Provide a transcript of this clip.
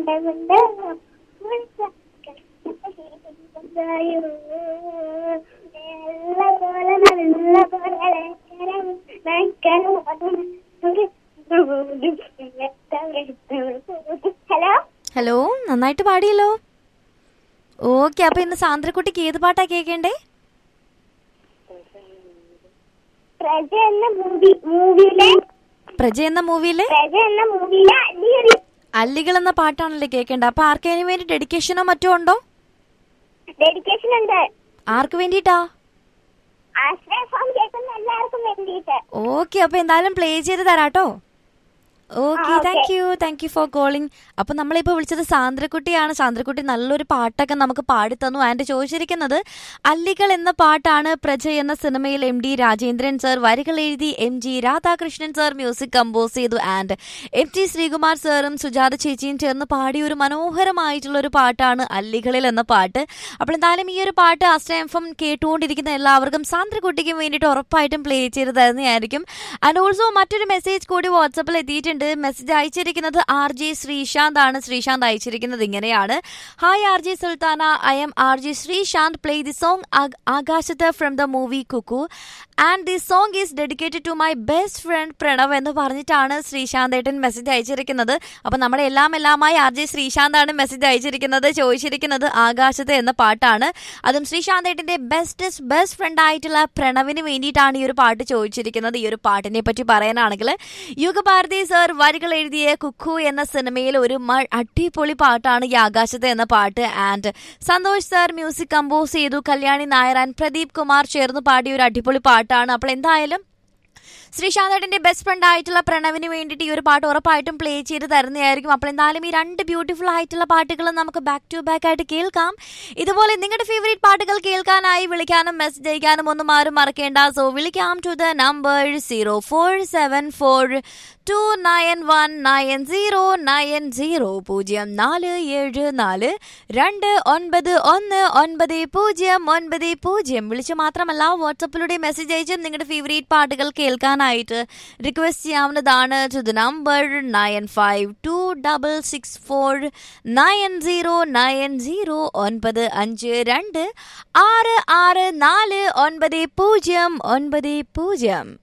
കൊണ്ട് കൊണ്ട് നല്ല പോലെ നല്ല പോലെ ഹലോ ഹലോ നന്നായിട്ട് പാടിയല്ലോ ഓക്കെ അപ്പൊ ഇന്ന് സാന്ദ്രക്കുട്ടിക്ക് ഏത് പാട്ടാ കേൾക്കേണ്ടേ പ്രജ എന്ന മൂവി മൂവിയിലെ പ്രജ എന്ന മൂവിയിലെ പ്രജ എന്ന മൂവിയിലെ അല്ലിയൊരു അല്ലികൾ എന്ന പാട്ടാണല്ലേ കേൾക്കേണ്ടത് അപ്പൊ ആർക്കേനും വേണ്ടി ഡെഡിക്കേഷനോ മറ്റോ ഉണ്ടോ ഡെഡിക്കേഷൻ ഉണ്ട് ആർക്ക് വേണ്ടിയിട്ടാ ആശ്രയ ഫോം കേൾക്കുന്ന എല്ലാവർക്കും വേണ്ടിയിട്ട് ഓക്കെ അപ്പൊ എന്തായാലും പ്ലേ ചെയ്ത് തരാട്ടോ ഓക്കെ ആ, okay. Thank you thank you for calling അപ്പൊ നമ്മളിപ്പോ വിളിച്ചത് സാന്ദ്രക്കുട്ടിയാണ് സാന്ദ്രക്കുട്ടി നല്ലൊരു പാട്ടൊക്കെ നമുക്ക് പാടിത്തന്നു ആൻഡ് ചോദിച്ചിരിക്കുന്നത് അല്ലികൾ എന്ന പാട്ടാണ് പ്രജ എന്ന സിനിമയിൽ എം ഡി രാജേന്ദ്രൻ സർ വരികൾ എഴുതി M G Radhakrishnan sir music compose ചെയ്തു ആൻഡ് എം ടി ശ്രീകുമാർ സാറും സുജാത ചേച്ചിയും ചേർന്ന് പാടിയ ഒരു മനോഹരമായിട്ടുള്ള ഒരു പാട്ടാണ് അല്ലികളിൽ എന്ന പാട്ട് അപ്പോൾ എന്തായാലും ഈ ഒരു പാട്ട് അസ്റ്റം കേട്ടുകൊണ്ടിരിക്കുന്ന എല്ലാവർക്കും സാന്ദ്രക്കുട്ടിക്കും വേണ്ടിയിട്ട് ഉറപ്പായിട്ടും പ്ലേ ചെയ്ത് തരുന്നതായിരിക്കും ആൻഡ് ഓൾസോ മറ്റൊരു മെസ്സേജ് കൂടി വാട്സപ്പിൽ എത്തിയിട്ടുണ്ട് മെസ്സേജ് അയച്ചിരിക്കുന്നത് ആർ ജെ ശ്രീശാന്ത് ആണ് ശ്രീശാന്ത് അയച്ചിരിക്കുന്നത് ഇങ്ങനെയാണ് hi R J Sultana I am R J Sreesanth play the song ആകാശത്ത് from the movie Kukku and the song is dedicated to my best friend Pranav എന്ന് പറഞ്ഞിട്ടാണ് ശ്രീശാന്ത് ഏട്ടൻ മെസ്സേജ് അയച്ചിരിക്കുന്നത് അപ്പൊ നമ്മുടെ എല്ലാം എല്ലാമായി ആർ ജെ ശ്രീശാന്ത് ആണ് മെസ്സേജ് അയച്ചിരിക്കുന്നത് ചോദിച്ചിരിക്കുന്നത് ആകാശത്ത് എന്ന പാട്ടാണ് അതും ശ്രീശാന്ത് ഏട്ടന്റെ ബെസ്റ്റസ്റ്റ് ബെസ്റ്റ് ഫ്രണ്ട് ആയിട്ടുള്ള പ്രണവിന് വേണ്ടിയിട്ടാണ് ഈ ഒരു പാട്ട് ചോദിച്ചിരിക്കുന്നത് ഈ ഒരു പാട്ടിനെ പറ്റി പറയാനാണെങ്കിൽ യുഗഭാരതി സർ വരികൾ എഴുതിയ കുക്കു എന്ന സിനിമയിൽ ഒരു മ- അടിപൊളി പാട്ടാണ് ഈ ആകാശത്ത് എന്ന പാട്ട് and Santhosh sir music compose ചെയ്തു കല്യാണി നായർ ആൻഡ് പ്രദീപ് കുമാർ ചേർന്ന് പാടിയ ഒരു അടിപൊളി പാട്ടാണ് അപ്പോൾ എന്തായാലും ശ്രീശാന്തേട്ടന്റെ ബെസ്റ്റ് ഫ്രണ്ട് ആയിട്ടുള്ള പ്രണവിന് വേണ്ടിയിട്ട് ഈ ഒരു പാട്ട് ഉറപ്പായിട്ടും പ്ലേ ചെയ്ത് തരുന്നതായിരിക്കും അപ്പോൾ എന്തായാലും ഈ രണ്ട് ബ്യൂട്ടിഫുൾ ആയിട്ടുള്ള പാട്ടുകൾ നമുക്ക് ബാക്ക് ടു ബാക്ക് ആയിട്ട് കേൾക്കാം ഇതുപോലെ നിങ്ങളുടെ ഫേവറേറ്റ് പാട്ടുകൾ കേൾക്കാനായി വിളിക്കാനും മെസ്സേജ് അയക്കാനും ഒന്നും ആരും മറക്കേണ്ട സോ വിളിക്കാം to the number zero four seven four two nine one nine zero nine zero പൂജ്യം നാല് ഏഴ് നാല് രണ്ട് ഒൻപത് ഒന്ന് ഒൻപത് പൂജ്യം ഒൻപത് പൂജ്യം വിളിച്ച് മാത്രമല്ല വാട്സപ്പിലൂടെ മെസ്സേജ് അയച്ചും നിങ്ങളുടെ ഫേവറേറ്റ് പാട്ടുകൾ കേൾക്കാനായിട്ട് റിക്വസ്റ്റ് ചെയ്യാവുന്നതാണ് to the number nine five two double six four nine zero nine zero ഒൻപത് അഞ്ച് രണ്ട് ആറ് ആറ് നാല് ഒൻപത് പൂജ്യം ഒൻപത് പൂജ്യം